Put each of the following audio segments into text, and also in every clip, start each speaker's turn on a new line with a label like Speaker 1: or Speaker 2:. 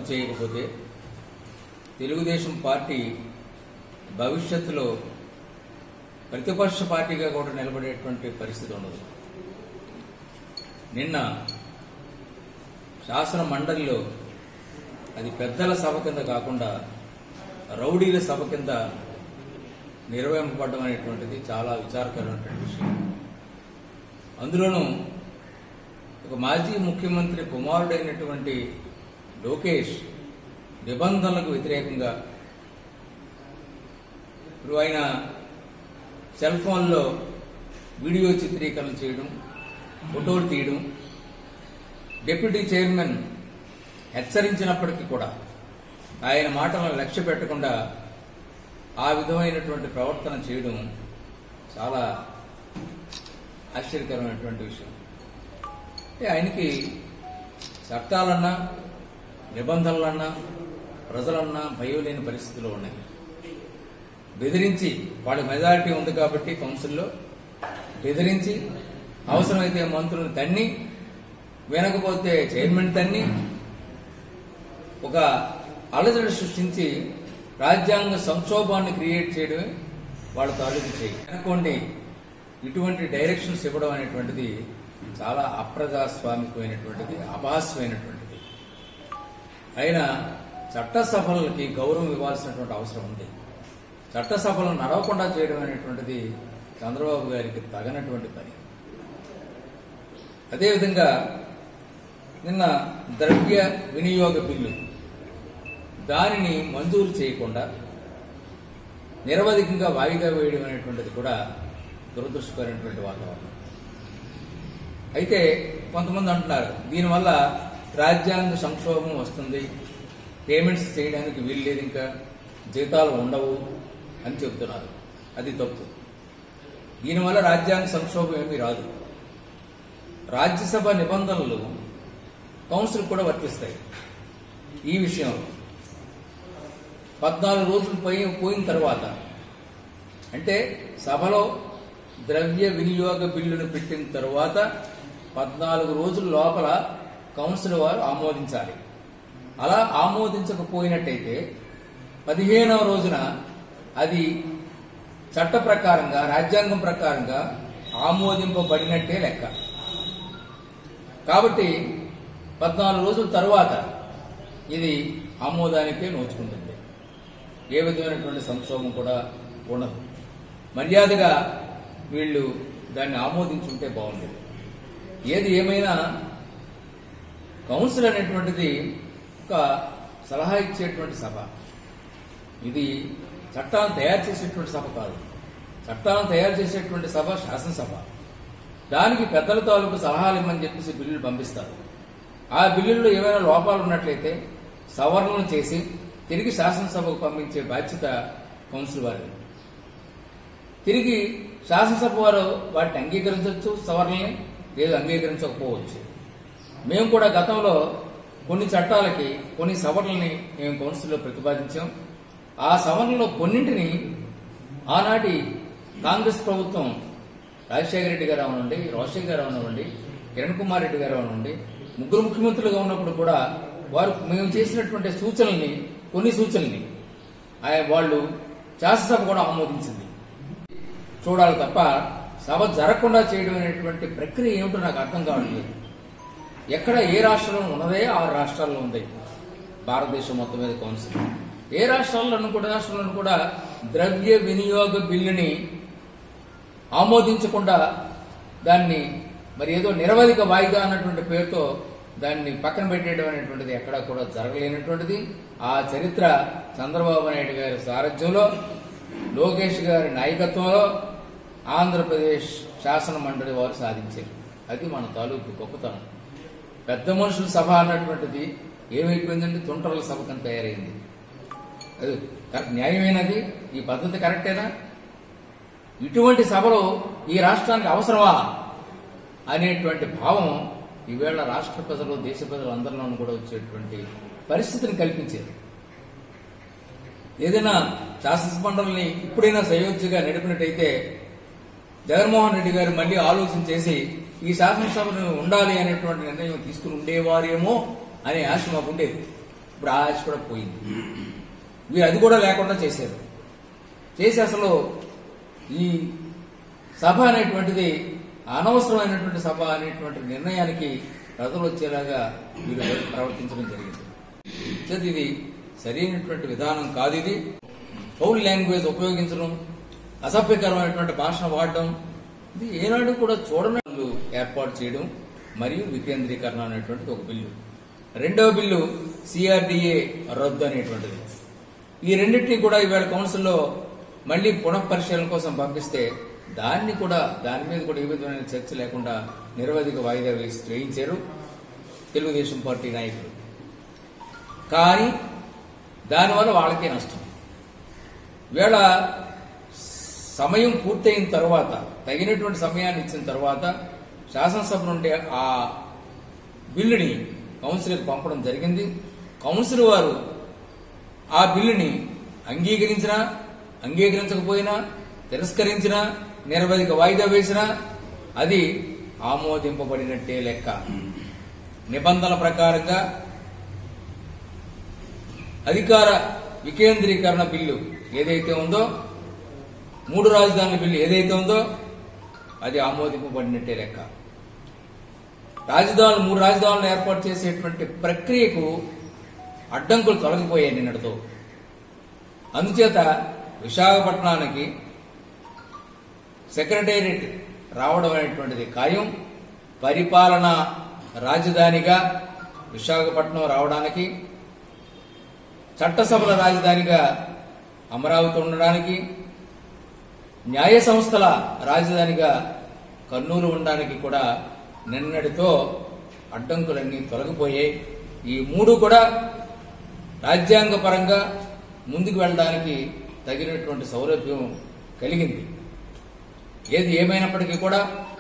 Speaker 1: రద్దు చేయకపోతే తెలుగుదేశం పార్టీ భవిష్యత్తులో ప్రతిపక్ష పార్టీగా కూడా నిలబడేటువంటి పరిస్థితి ఉండదు నిన్న శాసన మండలిలో అది పెద్దల సభ కింద కాకుండా రౌడీల సభ కింద నిర్వహింపబడడం అనేటువంటిది చాలా విచారకరమైనటువంటి విషయం అందులోనూ ఒక మాజీ ముఖ్యమంత్రి కుమారుడైనటువంటి లోకేష్ నిబంధనలకు వ్యతిరేకంగా ఇప్పుడు ఆయన సెల్ ఫోన్లో వీడియో చిత్రీకరణ చేయడం ఫోటోలు తీయడం డిప్యూటీ చైర్మన్ హెచ్చరించినప్పటికీ కూడా ఆయన మాటలను లక్ష్య పెట్టకుండా ఆ విధమైనటువంటి ప్రవర్తన చేయడం చాలా ఆశ్చర్యకరమైనటువంటి విషయం అంటే ఆయనకి చట్టాలన్నా నిబంధనలన్నా ప్రజలన్నా భయం లేని పరిస్థితులు ఉన్నాయి బెదిరించి వాళ్ళ మెజారిటీ ఉంది కాబట్టి కౌన్సిల్లో బెదిరించి అవసరమైతే మంత్రులను తన్ని వినకపోతే చైర్మన్ తన్ని ఒక అలజడి సృష్టించి రాజ్యాంగ సంక్షోభాన్ని క్రియేట్ చేయడమే వాళ్ళ తాలూకు చేయి అనుకోండి ఇటువంటి డైరెక్షన్స్ ఇవ్వడం అనేటువంటిది చాలా అప్రజాస్వామికమైనటువంటిది అపహాస్యమైనటువంటిది అయినా చట్టసభలకి గౌరవం ఇవ్వాల్సినటువంటి అవసరం ఉంది చట్టసభలను నడవకుండా చేయడం అనేటువంటిది చంద్రబాబు గారికి తగనటువంటి పని అదేవిధంగా నిన్న ద్రవ్య వినియోగ బిల్లు దానిని మంజూరు చేయకుండా నిరవధికంగా వాయిదా వేయడం అనేటువంటిది కూడా దురదృష్టకరమైనటువంటి వాతావరణం అయితే కొంతమంది అంటున్నారు దీనివల్ల రాజ్యాంగ సంక్షోభం వస్తుంది పేమెంట్స్ చేయడానికి వీలు లేదు ఇంకా జీతాలు ఉండవు అని చెబుతున్నారు అది తప్పు దీనివల్ల రాజ్యాంగ సంక్షోభం ఏమీ రాదు రాజ్యసభ నిబంధనలు కౌన్సిల్ కూడా వర్తిస్తాయి ఈ విషయంలో పద్నాలుగు రోజులు పోయి పోయిన తర్వాత అంటే సభలో ద్రవ్య వినియోగ బిల్లును పెట్టిన తర్వాత పద్నాలుగు రోజుల లోపల కౌన్సిల్ వారు ఆమోదించాలి అలా ఆమోదించకపోయినట్టయితే పదిహేనవ రోజున అది చట్ట ప్రకారంగా రాజ్యాంగం ప్రకారంగా ఆమోదింపబడినట్టే లెక్క కాబట్టి పద్నాలుగు రోజుల తర్వాత ఇది ఆమోదానికే నోచుకుంటుంది ఏ విధమైనటువంటి సంక్షోభం కూడా ఉండదు మర్యాదగా వీళ్ళు దాన్ని ఆమోదించుంటే బాగుండేది ఏది ఏమైనా కౌన్సిల్ అనేటువంటిది ఒక సలహా ఇచ్చేటువంటి సభ ఇది చట్టాలను తయారు చేసేటువంటి సభ కాదు చట్టాలను తయారు చేసేటువంటి సభ శాసనసభ దానికి పెద్దల తాలూకు సలహాలు ఇమ్మని చెప్పేసి బిల్లులు పంపిస్తారు ఆ బిల్లుల్లో ఏమైనా లోపాలు ఉన్నట్లయితే సవరణలు చేసి తిరిగి శాసనసభకు పంపించే బాధ్యత కౌన్సిల్ వారిది తిరిగి శాసనసభ వారు వాటిని అంగీకరించవచ్చు సవరణల్ని లేదు అంగీకరించకపోవచ్చు మేము కూడా గతంలో కొన్ని చట్టాలకి కొన్ని సవరణల్ని మేము కౌన్సిల్లో ప్రతిపాదించాం ఆ సవరణలో కొన్నింటిని ఆనాటి కాంగ్రెస్ ప్రభుత్వం రాజశేఖర రెడ్డి గారు అవనండి రోషయ్య గారు అవనివ్వండి కిరణ్ కుమార్ రెడ్డి గారు అవనివ్వండి ముగ్గురు ముఖ్యమంత్రులుగా ఉన్నప్పుడు కూడా వారు మేము చేసినటువంటి సూచనల్ని కొన్ని సూచనల్ని ఆయన వాళ్ళు శాసనసభ కూడా ఆమోదించింది చూడాలి తప్ప సభ జరగకుండా చేయడం అనేటువంటి ప్రక్రియ ఏమిటో నాకు అర్థం కావట్లేదు ఎక్కడ ఏ రాష్ట్రంలో ఉన్నదే ఆ రాష్ట్రాల్లో ఉంది భారతదేశం మొత్తం మీద కౌన్సిల్ ఏ రాష్ట్రాల్లోనూ కూడా రాష్ట్రంలోనూ కూడా ద్రవ్య వినియోగ బిల్లుని ఆమోదించకుండా దాన్ని మరి ఏదో నిరవధిక వాయిదా అన్నటువంటి పేరుతో దాన్ని పక్కన పెట్టేయడం అనేటువంటిది ఎక్కడా కూడా జరగలేనటువంటిది ఆ చరిత్ర చంద్రబాబు నాయుడు గారి సారథ్యంలో లోకేష్ గారి నాయకత్వంలో ఆంధ్రప్రదేశ్ శాసన మండలి వారు సాధించారు అది మన తాలూకు గొప్పతనం పెద్ద మనుషుల సభ అన్నటువంటిది ఏమైపోయిందంటే తుంటర్ల సభ కింద తయారైంది అది కరెక్ట్ న్యాయమైనది ఈ పద్ధతి కరెక్టేనా ఇటువంటి సభలో ఈ రాష్ట్రానికి అవసరమా అనేటువంటి భావం ఈవేళ రాష్ట్ర ప్రజలు దేశ ప్రజలు అందరిలోనూ కూడా వచ్చేటువంటి పరిస్థితిని కల్పించేది ఏదైనా శాసనసభ మండలిని ఇప్పుడైనా సయోధ్యగా నడిపినట్టయితే జగన్మోహన్ రెడ్డి గారు మళ్ళీ ఆలోచన చేసి ఈ శాసనసభను ఉండాలి అనేటువంటి నిర్ణయం తీసుకుని ఉండేవారేమో అనే ఆశ మాకు ఉండేది ఇప్పుడు ఆ ఆశ కూడా పోయింది వీరు అది కూడా లేకుండా చేశారు చేసి అసలు ఈ సభ అనేటువంటిది అనవసరమైనటువంటి సభ అనేటువంటి నిర్ణయానికి ప్రజలు వచ్చేలాగా వీరు ప్రవర్తించడం జరిగింది చేతి ఇది సరైనటువంటి విధానం కాదు ఇది ఫౌల్ లాంగ్వేజ్ ఉపయోగించడం అసభ్యకరమైనటువంటి భాషను వాడడం ఇది ఏనాడు కూడా చూడని వాళ్ళు ఏర్పాటు చేయడం మరియు వికేంద్రీకరణ అనేటువంటిది ఒక బిల్లు రెండవ బిల్లు సిఆర్డిఏ రద్దు అనేటువంటిది ఈ రెండింటినీ కూడా ఇవాళ కౌన్సిల్లో మళ్ళీ పునఃపరిశీలన కోసం పంపిస్తే దాన్ని కూడా దాని మీద కూడా ఏ విధమైన చర్చ లేకుండా నిరవధిక వాయిదా వేసి చేయించారు తెలుగుదేశం పార్టీ నాయకులు కానీ దానివల్ల వాళ్ళకే నష్టం వేళ సమయం పూర్తయిన తర్వాత తగినటువంటి సమయాన్ని ఇచ్చిన తర్వాత శాసనసభ నుండి ఆ బిల్లుని కౌన్సిల్కి పంపడం జరిగింది కౌన్సిల్ వారు ఆ బిల్లుని అంగీకరించినా అంగీకరించకపోయినా తిరస్కరించినా నిరవధిక వాయిదా వేసినా అది ఆమోదింపబడినట్టే లెక్క నిబంధనల ప్రకారంగా అధికార వికేంద్రీకరణ బిల్లు ఏదైతే ఉందో మూడు రాజధానుల బిల్లు ఏదైతే ఉందో అది ఆమోదింపబడినట్టే లెక్క రాజధానులు మూడు రాజధానులు ఏర్పాటు చేసేటువంటి ప్రక్రియకు అడ్డంకులు తొలగిపోయాయి నిన్నటితో అందుచేత విశాఖపట్నానికి సెక్రటేరియట్ రావడం అనేటువంటిది ఖాయం పరిపాలన రాజధానిగా విశాఖపట్నం రావడానికి చట్టసభల రాజధానిగా అమరావతి ఉండడానికి న్యాయ సంస్థల రాజధానిగా కర్నూలు ఉండడానికి కూడా నిన్నటితో అడ్డంకులన్నీ తొలగిపోయాయి ఈ మూడు కూడా రాజ్యాంగ పరంగా ముందుకు వెళ్ళడానికి తగినటువంటి సౌలభ్యం కలిగింది ఏది ఏమైనప్పటికీ కూడా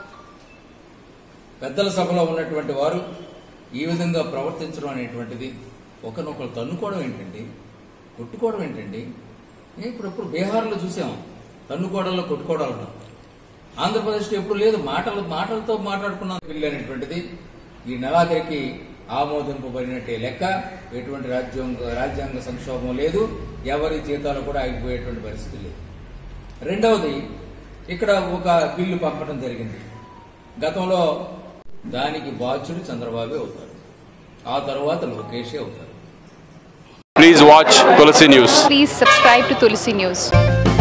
Speaker 1: పెద్దల సభలో ఉన్నటువంటి వారు ఈ విధంగా ప్రవర్తించడం అనేటువంటిది ఒకరినొకరు తన్నుకోవడం ఏంటండి కొట్టుకోవడం ఏంటండి ఏ ఇప్పుడు ఎప్పుడు బీహార్లో చూసాం తన్నుకోవడంలో కొట్టుకోవడంలో ఆంధ్రప్రదేశ్లో ఎప్పుడు లేదు మాటలు మాటలతో మాట్లాడుకున్న బిల్లు అనేటువంటిది ఈ నెలాఖరికి ఆమోదింపబడినట్టే లెక్క ఎటువంటి రాజ్యాంగ రాజ్యాంగ సంక్షోభం లేదు ఎవరి జీతాలు కూడా ఆగిపోయేటువంటి పరిస్థితి లేదు రెండవది ఇక్కడ ఒక బిల్లు పంపడం జరిగింది గతంలో దానికి బాధ్యుడు చంద్రబాబే అవుతారు ఆ తర్వాత లోకేషే అవుతారు
Speaker 2: Please watch Tulsi News.
Speaker 3: Please subscribe to Tulsi News.